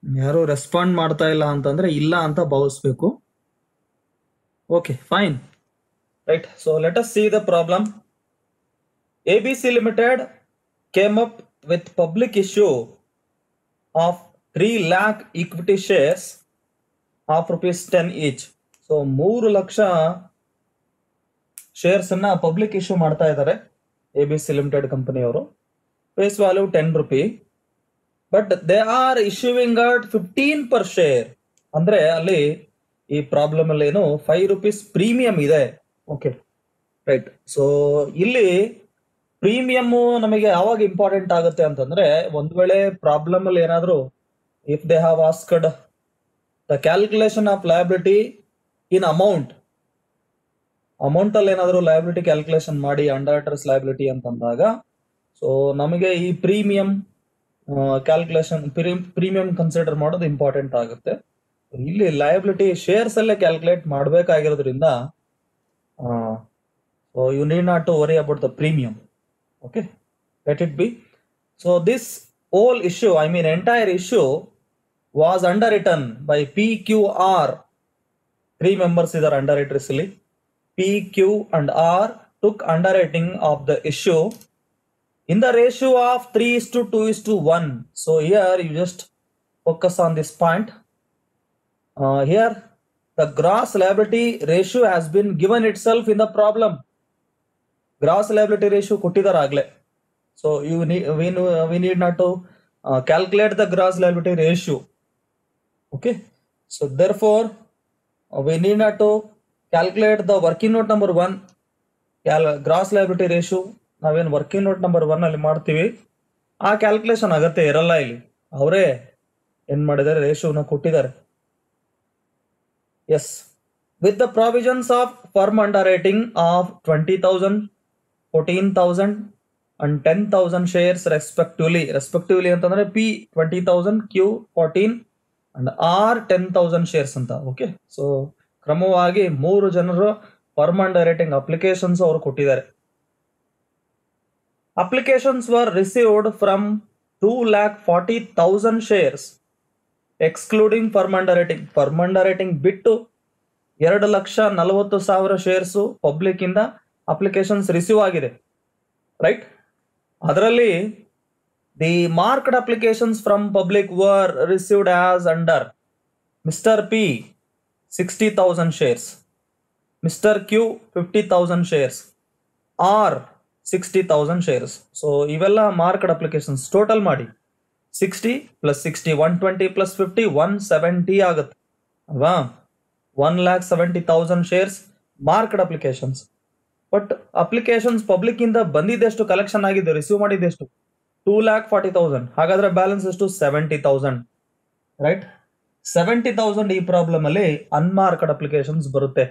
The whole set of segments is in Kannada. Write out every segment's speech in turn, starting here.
ಯಾರು ರೆಸ್ಪಾಂಡ್ ಮಾಡ್ತಾ ಇಲ್ಲ ಅಂತಂದ್ರೆ ಇಲ್ಲ ಅಂತ ಭಾವಿಸ್ಬೇಕು okay fine right so let us see the problem ABC Limited came up with public issue of 3 lakh equity shares of rupees 10 each. So ಮೂರು ಲಕ್ಷ ಶೇರ್ಸ್ ಅನ್ನ ಪಬ್ಲಿಕ್ ಇಶ್ಯೂ ಮಾಡ್ತಾ ಇದ್ದಾರೆ ಎ ಬಿ ಸಿ ಲಿಮಿಟೆಡ್ ಕಂಪನಿಯವರು face value ten rupee but they are issuing at fifteen per share ಅಂದ್ರೆ ಅಲ್ಲಿ ಈ ಪ್ರಾಬ್ಲಮ್ ಅಲ್ಲಿ ಏನು ಫೈವ್ ರುಪೀಸ್ ಪ್ರೀಮಿಯಂ ಇದೆ ಓಕೆ ರೈಟ್ ಸೊ ಇಲ್ಲಿ ಪ್ರೀಮಿಯಮ್ ನಮಗೆ ಯಾವಾಗ ಇಂಪಾರ್ಟೆಂಟ್ ಆಗುತ್ತೆ ಅಂತಂದ್ರೆ ಒಂದ್ ವೇಳೆ ಪ್ರಾಬ್ಲಮ್ ಅಲ್ಲಿ ಏನಾದ್ರು if they have asked the calculation of liability in amount amount ಅಲ್ಲಿ ಏನಾದ್ರು ಲಯಬಿಲಿಟಿ ಕ್ಯಾಲ್ಕುಲೇಷನ್ ಮಾಡಿ ಅಂಡರ್ಟರ್ಸ್ ಲಯಬಿಲಿಟಿ ಅಂತಂದಾಗ ಸೊ ನಮಗೆ ಈ ಪ್ರೀಮಿಯಂ ಕ್ಯಾಲ್ಕುಲೇಷನ್ ಪ್ರೀಮಿಯಂ ಕನ್ಸಿಡರ್ ಮಾಡೋದು ಇಂಪಾರ್ಟೆಂಟ್ ಆಗುತ್ತೆ ಇಲ್ಲಿ ಲಯಬಿಲಿಟಿ ಶೇರ್ಸ್ ಅಲ್ಲೇ ಕ್ಯಾಲ್ಕುಲೇಟ್ ಮಾಡಬೇಕಾಗಿರೋದ್ರಿಂದ so you need not to worry about the premium okay let it be so this whole issue i mean entire issue was underwritten by pqr three members are underwriters pq and r took underwriting of the issue in the ratio of 3 is to 2 is to 1 so here you just focus on this point Uh, here the gross liability ratio has been given itself in the problem gross liability ratio ಕೊಟ್ಟಿದ್ದಾರೆ ಆಗ್ಲೇ so you we need not to calculate the gross liability ratio okay so therefore we need not to calculate the working note number one ಕ್ಯಾಲ್ ಗ್ರಾಸ್ ಲೈಬಿಲಿಟಿ ರೇಷಿಯೋ ನಾವೇನು ವರ್ಕಿಂಗ್ ನೋಟ್ ನಂಬರ್ ಒನ್ ಅಲ್ಲಿ ಮಾಡ್ತೀವಿ ಆ ಕ್ಯಾಲ್ಕುಲೇಷನ್ ಅಗತ್ಯ ಇರಲ್ಲ ಇಲ್ಲಿ ಅವರೇ ಏನ್ ಮಾಡಿದ್ದಾರೆ ರೇಷಿಯೋನ ಕೊಟ್ಟಿದ್ದಾರೆ as with the provisions of firm underwriting of 20,000, 14,000 and 10,000 shares respectively. Respectively ಅಂತಂದ್ರೆ P twenty thousand Q fourteen and R ten thousand shares ಅಂತ ಓಕೆ ಸೊ ಕ್ರಮವಾಗಿ ಮೂರು ಜನರು ಫರ್ಮ್ ಅಂಡರ್ ಅಪ್ಲಿಕೇಶನ್ಸ್ ಅವರು ಕೊಟ್ಟಿದ್ದಾರೆ applications were received from two lakh forty thousand shares excluding firm underwriting firm underwriting ಬಿಟ್ಟು ಎರಡು ಲಕ್ಷ ನಲವತ್ತು ಸಾವಿರ ಶೇರ್ಸು ಪಬ್ಲಿಕ್ ಇಂದ ಅಪ್ಲಿಕೇಶನ್ಸ್ ರಿಸೀವ್ ಆಗಿದೆ ರೈಟ್ ಅದರಲ್ಲಿ the marked applications from public were received as under mister P sixty thousand shares mister Q fifty thousand shares or sixty thousand shares so ಇವೆಲ್ಲ ಮಾರ್ಕ್ಡ್ ಅಪ್ಲಿಕೇಶನ್ಸ್ ಟೋಟಲ್ ಮಾಡಿ sixty plus sixty one twenty plus fifty one seventy ಆಗುತ್ತೆ ಅಲ್ವಾ one lakh seventy thousand shares marked applications but applications public ಇಂದ ಬಂದಿದ್ದೆಷ್ಟು ಕಲೆಕ್ಷನ್ ಆಗಿದೆ ರಿಸೀವ್ ಮಾಡಿದ್ದೆಷ್ಟು ಟೂ ಲ್ಯಾಕ್ ಫಾರ್ಟಿ ತೌಸಂಡ್ ಹಾಗಾದ್ರೆ ಬ್ಯಾಲೆನ್ಸ್ ಎಷ್ಟು seventy thousand right seventy thousand ಈ ಪ್ರಾಬ್ಲಮ್ ಅಲ್ಲಿ ಅನ್ಮಾರ್ಕ್ಡ್ ಅಪ್ಲಿಕೇಶನ್ಸ್ ಬರುತ್ತೆ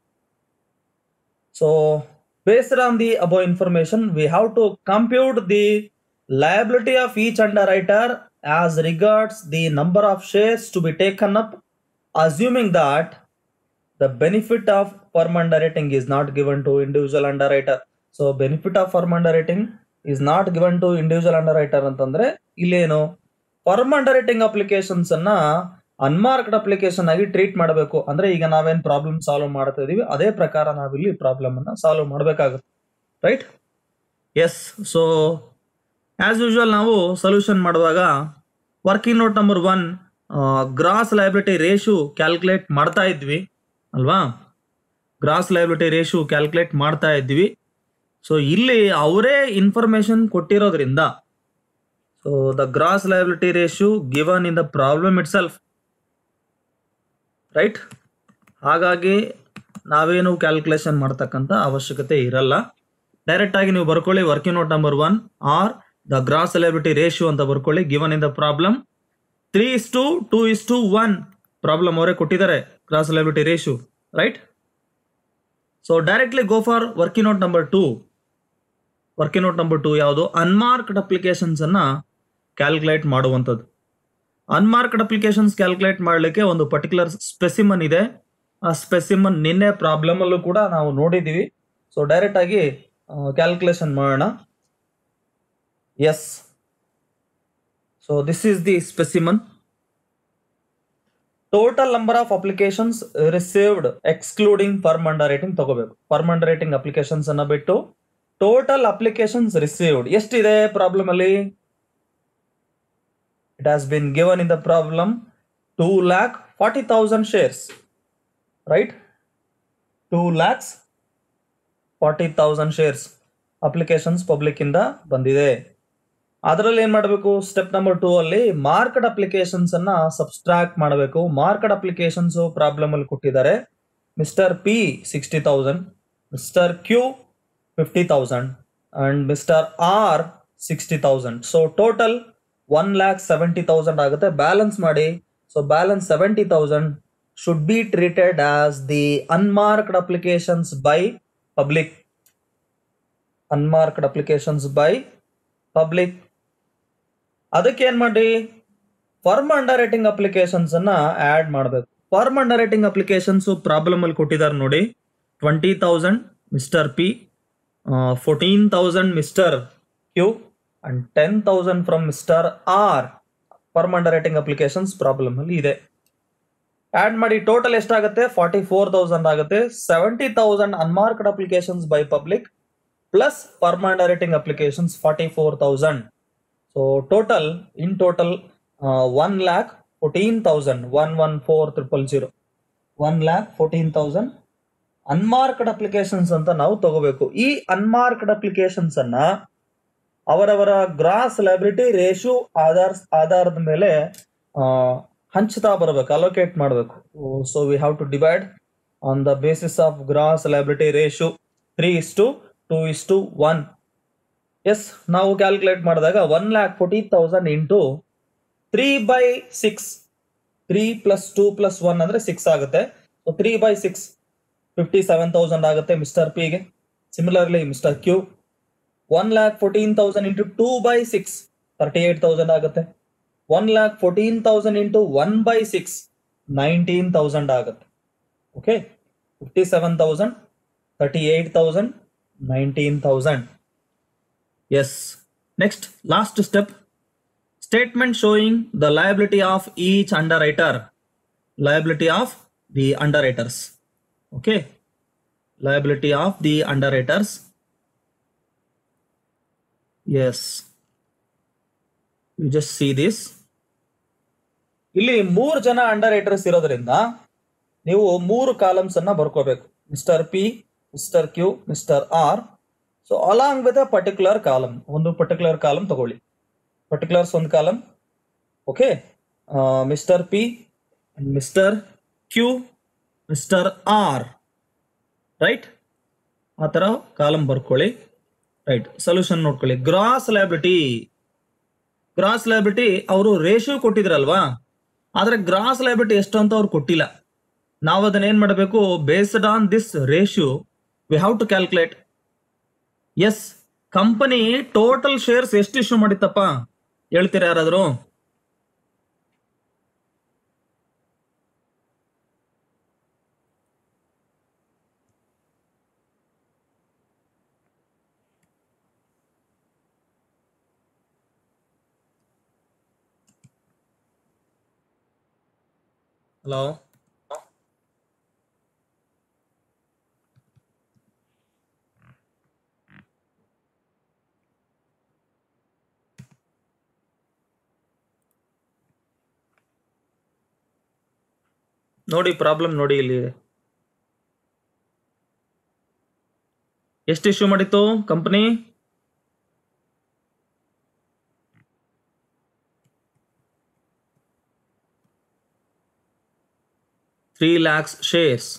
so based on the above information we have to compute the liability of each underwriter as regards the number of shares to be taken up assuming that the benefit of firm underwriting is not given to individual underwriter so benefit of firm underwriting is not given to individual underwriter ಅಂತಂದ್ರೆ ಇಲ್ಲೇನು ಫರ್ಮ್ ಅಂಡರ್ರೈಟಿಂಗ್ ಅಪ್ಲಿಕೇಶನ್ಸ್ ಅನ್ನ ಅನ್ಮಾರ್ಕ್ಡ್ ಅಪ್ಲಿಕೇಶನ್ ಆಗಿ ಟ್ರೀಟ್ ಮಾಡಬೇಕು ಅಂದ್ರೆ ಈಗ ನಾವೇನ್ ಪ್ರಾಬ್ಲಮ್ ಸಾಲ್ವ್ ಮಾಡ್ತಾ ಇದೀವಿ ಅದೇ ಪ್ರಕಾರ ನಾವಿಲ್ಲಿ ಪ್ರಾಬ್ಲಮ್ ಅನ್ನ ಸಾಲ್ವ್ ಮಾಡಬೇಕಾಗುತ್ತೆ right yes so as usual ನಾವು ಸೊಲ್ಯೂಷನ್ ಮಾಡುವಾಗ working note number one gross liability ratio calculate ಮಾಡ್ತಾ ಇದ್ವಿ ಅಲ್ವಾ ಗ್ರಾಸ್ ಲೈಬಿಲಿಟಿ ರೇಷು ಕ್ಯಾಲ್ಕುಲೇಟ್ ಮಾಡ್ತಾ ಇದ್ವಿ ಸೊ ಇಲ್ಲಿ ಅವರೇ ಇನ್ಫಾರ್ಮೇಶನ್ ಕೊಟ್ಟಿರೋದ್ರಿಂದ so the gross liability ratio given in the problem itself right ಹಾಗಾಗಿ ನಾವೇನು ಕ್ಯಾಲ್ಕುಲೇಷನ್ ಮಾಡ್ತಕ್ಕಂಥ ಅವಶ್ಯಕತೆ ಇರಲ್ಲ ಡೈರೆಕ್ಟ್ ಆಗಿ ನೀವು ಬರ್ಕೊಳ್ಳಿ working note number one or the gross liability ratio ಅಂತ ಬರ್ಕೊಳ್ಳಿ given in the problem three is to two is to one problem ಅವರೇ ಕೊಟ್ಟಿದ್ದಾರೆ gross liability ratio right so directly go for working note number two working note number two ಯಾವುದು ಅನ್ಮಾರ್ಕ್ಡ್ ಅಪ್ಲಿಕೇಶನ್ಸ್ ಅನ್ನ ಕ್ಯಾಲ್ಕುಲೇಟ್ ಮಾಡುವಂಥದ್ದು ಅನ್ಮಾರ್ಕ್ಡ್ ಅಪ್ಲಿಕೇಶನ್ಸ್ ಕ್ಯಾಲ್ಕುಲೇಟ್ ಮಾಡಲಿಕ್ಕೆ ಒಂದು ಪರ್ಟಿಕ್ಯುಲರ್ ಸ್ಪೆಸಿಮನ್ ಇದೆ ಆ ಸ್ಪೆಸಿಮನ್ ನಿನ್ನೆ ಪ್ರಾಬ್ಲಮ್ ಅಲ್ಲೂ ಕೂಡ ನಾವು ನೋಡಿದೀವಿ ಸೊ ಡೈರೆಕ್ಟ್ ಆಗಿ ಕ್ಯಾಲ್ಕುಲೇಷನ್ ಮಾಡೋಣ yes so this is the specimen total number of applications received excluding firm underwriting ತಗೋಬೇಕು ಫರ್ಮ್ ಅಂಡರ್ ರೇಟಿಂಗ್ ಅಪ್ಲಿಕೇಶನ್ಸ್ ಅನ್ನ ಬಿಟ್ಟು ಟೋಟಲ್ ಅಪ್ಲಿಕೇಶನ್ಸ್ ರಿಸೀವ್ಡ್ ಎಷ್ಟಿದೆ ಪ್ರಾಬ್ಲಮ್ ಅಲ್ಲಿ it has been given in the problem two lakh forty thousand shares right two lakhs forty thousand shares applications public ಇಂದ ಬಂದಿದೆ ಅದರಲ್ಲಿ ಏನ್ ಮಾಡಬೇಕು ಸ್ಟೆಪ್ ನಂಬರ್ ಟೂ ಅಲ್ಲಿ ಮಾರ್ಕೆಟ್ ಅಪ್ಲಿಕೇಶನ್ಸ್ ಅನ್ನ ಸಬ್ಸ್ಟ್ರಾಕ್ಟ್ ಮಾಡಬೇಕು ಮಾರ್ಕೆಟ್ ಅಪ್ಲಿಕೇಶನ್ಸ್ ಪ್ರಾಬ್ಲಮ್ ಅಲ್ಲಿ ಕೊಟ್ಟಿದ್ದಾರೆ mister P sixty thousand mister Q fifty thousand and mister R sixty thousand so total one lakh seventy thousand ಆಗುತ್ತೆ ಬ್ಯಾಲೆನ್ಸ್ ಮಾಡಿ so balance seventy thousand should be treated as the unmarked applications by public unmarked applications by public ಅದಕ್ಕೆ ಏನ್ ಮಾಡಿ ಫರ್ಮ್ ಅಂಡರ್ ರೇಟಿಂಗ್ ಅಪ್ಲಿಕೇಶನ್ಸ್ ಅನ್ನ ಆಡ್ ಮಾಡಬೇಕು firm underwriting applications problem ಅಲ್ಲಿ ಕೊಟ್ಟಿದ್ದಾರೆ ನೋಡಿ twenty thousand mister P fourteen thousand mister Q and ten thousand from mister R firm underwriting applications problem ಅಲ್ಲಿ ಇದೆ ಆಡ್ ಮಾಡಿ ಟೋಟಲ್ ಎಷ್ಟಾಗುತ್ತೆ ಫಾರ್ಟಿ ಫೋರ್ ತೌಸಂಡ್ ಆಗುತ್ತೆ seventy thousand unmarked applications by public plus firm underwriting applications forty four thousand so total in total one lakh fourteen thousand one one four triple zero one lakh fourteen thousand unmarked applications ಅಂತ ನಾವು ತಗೋಬೇಕು ಈ ಅನ್ಮಾರ್ಕ್ಡ್ ಅಪ್ಲಿಕೇಶನ್ಸ್ ಅನ್ನ ಅವರವರ ಗ್ರಾಸ್ ಲೈಬಿಲಿಟಿ ರೇಷು ಆಧಾರ್ ಆಧಾರದ ಮೇಲೆ ಆ, ಹಂಚ್ತಾ ಬರಬೇಕು ಅಲೋಕೇಟ್ ಮಾಡಬೇಕು so we have to divide on the basis of gross liability ratio three is to two is to one yes ನಾವು ಕ್ಯಾಲ್ಕುಲೇಟ್ ಮಾಡಿದಾಗ one lakh forty thousand into three by six three plus two plus one ಅಂದ್ರೆ ಸಿಕ್ಸ್ ಆಗುತ್ತೆ so three by six fifty seven thousand ಆಗುತ್ತೆ ಮಿಸ್ಟರ್ ಪಿಗೆ similarly mister Q one lakh fourteen thousand into two by six thirty eight thousand ಆಗುತ್ತೆ one lakh fourteen thousand into one by six nineteen thousand ಆಗುತ್ತೆ okay fifty seven thousand thirty eight thousand nineteen thousand yes next last step statement showing the liability of each underwriter liability of the underwriters okay liability of the underwriters yes you just see this ಇಲ್ಲಿ ಮೂರು ಜನ ಅಂಡರ್ ರೈಟರ್ಸ್ ಇರೋದ್ರಿಂದ ನೀವು ಮೂರು ಕಾಲಮ್ಸ್ ಅನ್ನ ಬರ್ಕೋಬೇಕು mister P mister Q mister R so along with a particular column ಒಂದು ಪರ್ಟಿಕ್ಯುಲರ್ ಕಾಲಮ್ ತಗೊಳ್ಳಿ ಪರ್ಟಿಕ್ಯುಲರ್ಸ್ ಒಂದು column okay mister P mister Q mister R right ಆ ಥರ ಕಾಲಮ್ ಬರ್ಕೊಳ್ಳಿ ರೈಟ್ ಸೊಲ್ಯೂಷನ್ ನೋಡ್ಕೊಳ್ಳಿ ಗ್ರಾಸ್ ಲೈಬಿಲಿಟಿ ಗ್ರಾಸ್ ಲೈಬಿಲಿಟಿ ಅವರು ರೇಷಿಯೋ ಕೊಟ್ಟಿದ್ರಲ್ವಾ ಆದ್ರೆ ಗ್ರಾಸ್ ಲೈಬಿಲಿಟಿ ಎಷ್ಟು ಅಂತ ಅವ್ರು ಕೊಟ್ಟಿಲ್ಲ ನಾವು ಅದನ್ನ ಏನ್ ಮಾಡಬೇಕು based on this ratio we have to calculate yes company total shares ಎಷ್ಟು ಇಶ್ಯೂ ಮಾಡಿತ್ತಪ್ಪ ಹೇಳ್ತೀರಾ ಯಾರಾದ್ರು ಹಲೋ ನೋಡಿ ಪ್ರಾಬ್ಲಮ್ ನೋಡಿ ಇಲ್ಲಿ ಎಷ್ಟು ಇಶ್ಯೂ ಮಾಡಿತ್ತು company three lakhs shares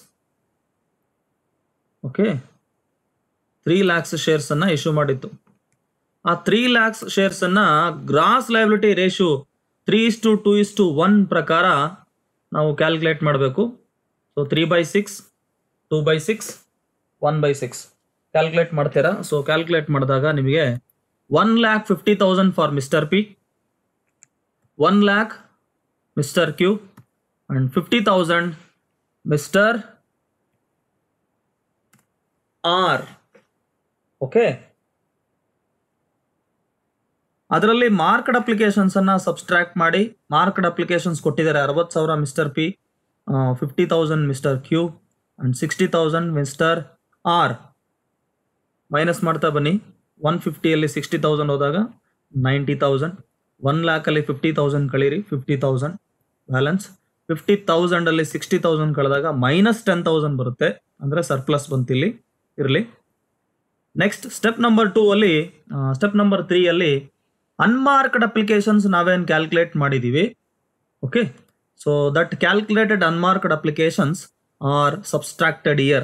okay three lakhs shares ಅನ್ನ ಇಶ್ಯೂ ಮಾಡಿತ್ತು ಆ ತ್ರೀ ಲ್ಯಾಕ್ಸ್ ಶೇರ್ಸ್ ಅನ್ನ gross liability ratio three is to two is to one ಪ್ರಕಾರ ನಾವು ಕ್ಯಾಲ್ಕುಲೇಟ್ ಮಾಡಬೇಕು so three by six two by six one by six calculate ಮಾಡ್ತೀರಾ ಸೊ ಕ್ಯಾಲ್ಕುಲೇಟ್ ಮಾಡಿದಾಗ ನಿಮಗೆ one lakh fifty thousand for mister P one lakh mister Q and fifty thousand mister R okay ಅದರಲ್ಲಿ ಮಾರ್ಕ್ಡ್ ಅಪ್ಲಿಕೇಶನ್ಸ್ ಅನ್ನ ಸಬ್ಸ್ಟ್ರಾಕ್ಟ್ ಮಾಡಿ ಮಾರ್ಕ್ಡ್ ಅಪ್ಲಿಕೇಶನ್ಸ್ ಕೊಟ್ಟಿದ್ದಾರೆ ಅರವತ್ತು ಸಾವಿರ mister P fifty thousand mister Q and sixty thousand mister R minus ಮಾಡ್ತಾ ಬನ್ನಿ ಒನ್ ಫಿಫ್ಟಿಯಲ್ಲಿ ಸಿಕ್ಸ್ಟಿ ತೌಸಂಡ್ ಹೋದಾಗ ನೈಂಟಿ ತೌಸಂಡ್ ಒನ್ ಲ್ಯಾಕಲ್ಲಿ ಫಿಫ್ಟಿ ತೌಸಂಡ್ ಕಳೀರಿ ಫಿಫ್ಟಿ ತೌಸಂಡ್ ಬ್ಯಾಲೆನ್ಸ್ ಫಿಫ್ಟಿ ತೌಸಂಡಲ್ಲಿ ಸಿಕ್ಸ್ಟಿ ತೌಸಂಡ್ ಕಳೆದಾಗ ಮೈನಸ್ ಟೆನ್ ತೌಸಂಡ್ ಬರುತ್ತೆ ಅಂದರೆ ಸರ್ಪ್ಲಸ್ ಬಂತಿಲ್ಲಿ ಇರಲಿ ನೆಕ್ಸ್ಟ್ ಸ್ಟೆಪ್ ನಂಬರ್ ಟೂ ಅಲ್ಲಿ ಸ್ಟೆಪ್ ನಂಬರ್ ತ್ರೀ ಅಲ್ಲಿ ಅನ್ಮಾರ್ಕ್ಡ್ ಅಪ್ಲಿಕೇಶನ್ಸ್ ನಾವೇನು ಕ್ಯಾಲ್ಕುಲೇಟ್ ಮಾಡಿದ್ದೀವಿ okay so that calculated unmarked applications R subtracted here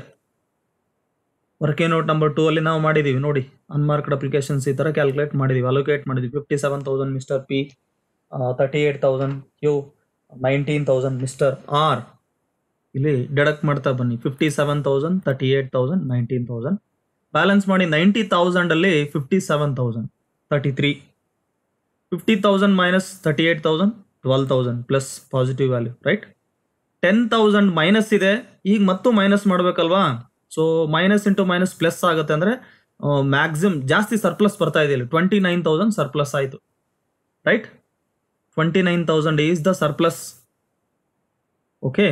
working note number two ಅಲ್ಲಿ ನಾವು ಮಾಡಿದ್ದೀವಿ ನೋಡಿ ಅನ್ಮಾರ್ಕ್ಡ್ ಅಪ್ಲಿಕೇಶನ್ಸ್ ಈ ಥರ ಕ್ಯಾಲ್ಕುಲೇಟ್ ಮಾಡಿದ್ದೀವಿ ಅಲೋಕೇಟ್ ಮಾಡಿದ್ದೀವಿ fifty seven thousand mister P thirty eight thousand Q nineteen thousand mister R ಇಲ್ಲಿ ಡೆಡಕ್ಟ್ ಮಾಡ್ತಾ ಬನ್ನಿ fifty seven thousand thirty eight thousand nineteen thousand balance ಮಾಡಿ ನೈಂಟಿ ತೌಸಂಡಲ್ಲಿ fifty seven thousand thirty three fifty thousand minus thirty eight thousand twelve thousand plus positive value right ten thousand minus ಇದೆ ಈಗ ಮತ್ತು ಮೈನಸ್ ಮಾಡಬೇಕಲ್ವಾ so minus into minus plus ಆಗುತ್ತೆ ಅಂದರೆ ಮ್ಯಾಕ್ಸಿಮಮ್ ಜಾಸ್ತಿ ಸರ್ಪ್ಲಸ್ ಬರ್ತಾ ಇದೆ ಇಲ್ಲಿ ಟ್ವೆಂಟಿ ನೈನ್ ತೌಸಂಡ್ ಸರ್ಪ್ಲಸ್ ಆಯಿತು right twenty nine thousand is the surplus okay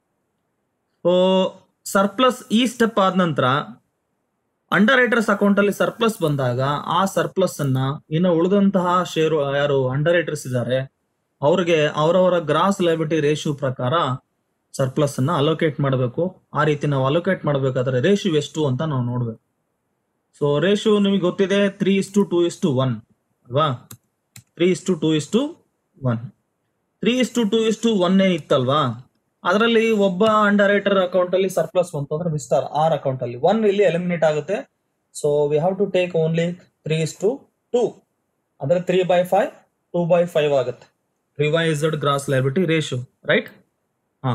so surplus ಈ ಸ್ಟೆಪ್ ಆದ ನಂತರ ಅಂಡರ್ ರೈಟರ್ಸ್ ಅಕೌಂಟಲ್ಲಿ ಸರ್ಪ್ಲಸ್ ಬಂದಾಗ ಆ ಸರ್ಪ್ಲಸ್ ಅನ್ನ ಇನ್ನು ಉಳಿದಂತಹ ಷೇರು ಯಾರು ಅಂಡರ್ ರೈಟರ್ಸ್ ಇದ್ದಾರೆ ಅವ್ರಿಗೆ ಅವರವರ ಗ್ರಾಸ್ ಲೈಬಿಲಿಟಿ ರೇಷಿಯೋ ಪ್ರಕಾರ ಸರ್ಪ್ಲಸ್ ಅನ್ನ ಅಲೋಕೇಟ್ ಮಾಡಬೇಕು ಆ ರೀತಿ ನಾವು ಅಲೋಕೇಟ್ ಮಾಡಬೇಕಾದ್ರೆ ರೇಷಿಯೋ ಎಷ್ಟು ಅಂತ ನಾವು ನೋಡ್ಬೇಕು ಸೊ ರೇಷಿಯೋ ನಿಮಗೆ ಗೊತ್ತಿದೆ three is to two is to one ಅಲ್ವಾ three is to two is to one three is to two is to one ಇತ್ತಲ್ವಾ ಅದರಲ್ಲಿ ಒಬ್ಬ ಅಂಡರ್ ರೈಟರ್ ಅಕೌಂಟ್ ಅಲ್ಲಿ ಸರ್ಪ್ಲಸ್ ಬಂತು ಅಂದ್ರೆ ಮಿಸ್ಟರ್ ಆರ್ ಅಕೌಂಟ್ ಅಲ್ಲಿ ಒನ್ ಇಲ್ಲಿ ಎಲಿಮಿನೇಟ್ ಆಗುತ್ತೆ so we have to take only three is to two ಅಂದ್ರೆ three by five two by five ಆಗುತ್ತೆ revised gross liability ratio right ಹಾ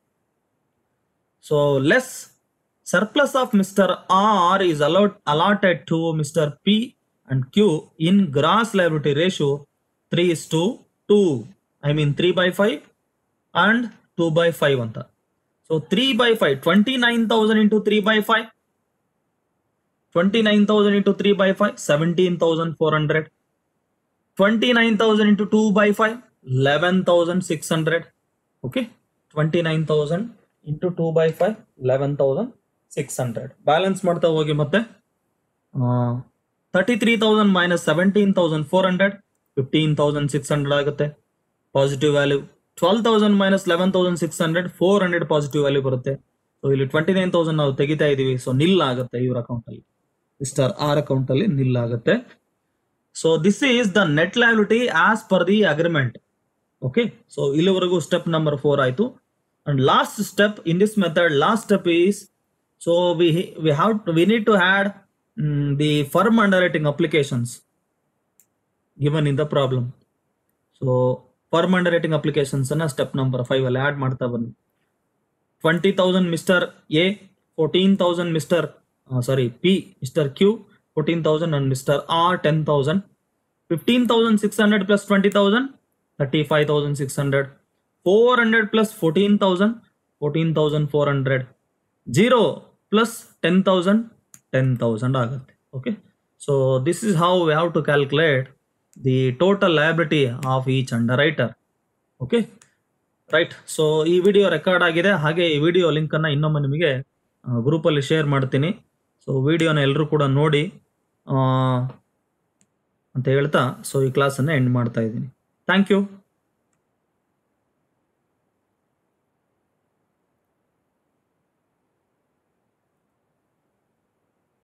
so less surplus of mister R is allowed allotted to Mr. P and Q in gross liability ratio 3 is to 2. I mean 3 by 5 and 2 by 5 ಅಂತ so three by five twenty nine thousand into three by five twenty nine thousand into three by five seventeen thousand four hundred twenty nine thousand into two by five eleven thousand six hundred okay twenty nine thousand into two by five eleven thousand six hundred balance ಮಾಡ್ತಾ ಹೋಗಿ ಮತ್ತೆ thirty three thousand minus seventeen thousand four hundred fifteen thousand six hundred ಆಗುತ್ತೆ positive value twelve thousand minus eleven thousand six hundred four hundred positive value ಬರುತ್ತೆ ಸೊ ಇಲ್ಲಿ ಟ್ವೆಂಟಿ ನೈನ್ ತೌಸಂಡ್ ನಾವು ತೆಗಿತಾ ಇದೀವಿ ಸೊ ನಿಲ್ ಆಗುತ್ತೆ ಇವ್ರ ಅಕೌಂಟ್ ಅಲ್ಲಿ ಮಿಸ್ಟರ್ ಆರ್ ಅಕೌಂಟ್ ಅಲ್ಲಿ ನಿಲ್ ಆಗುತ್ತೆ so this is the net liability as per the agreement okay so ಇಲ್ಲಿವರೆಗೂ ಸ್ಟೆಪ್ ನಂಬರ್ ಫೋರ್ ಆಯ್ತು and last step in this method last step is so we we have we need to had the firm underwriting applications given in the problem so firm underwriting applications ಅನ್ನ ಸ್ಟೆಪ್ ನಂಬರ್ ಫೈವ್ ಅಲ್ಲಿ ಆಡ್ ಮಾಡ್ತಾ ಬನ್ನಿ twenty thousand mister A fourteen thousand mister sorry P mister Q fourteen thousand and mister R ten thousand fifteen thousand six hundred plus twenty thousand thirty five thousand six hundred four hundred plus fourteen thousand fourteen thousand four hundred zero plus ten thousand ten thousand ಆಗುತ್ತೆ okay so this is how we have to calculate the total liability of each underwriter okay right so ಈ ವಿಡಿಯೋ ರೆಕಾರ್ಡ್ ಆಗಿದೆ ಹಾಗೆ ಈ ವಿಡಿಯೋ ಲಿಂಕನ್ನು ಇನ್ನೊಮ್ಮೆ ನಿಮಗೆ ಗ್ರೂಪಲ್ಲಿ ಶೇರ್ ಮಾಡ್ತೀನಿ ಸೊ ವಿಡಿಯೋನ ಎಲ್ಲರೂ ಕೂಡ ನೋಡಿ ಆ, ಅಂತ ಹೇಳ್ತಾ ಸೊ ಈ ಕ್ಲಾಸನ್ನು ಎಂಡ್ ಮಾಡ್ತಾ ಇದ್ದೀನಿ ಥ್ಯಾಂಕ್ ಯು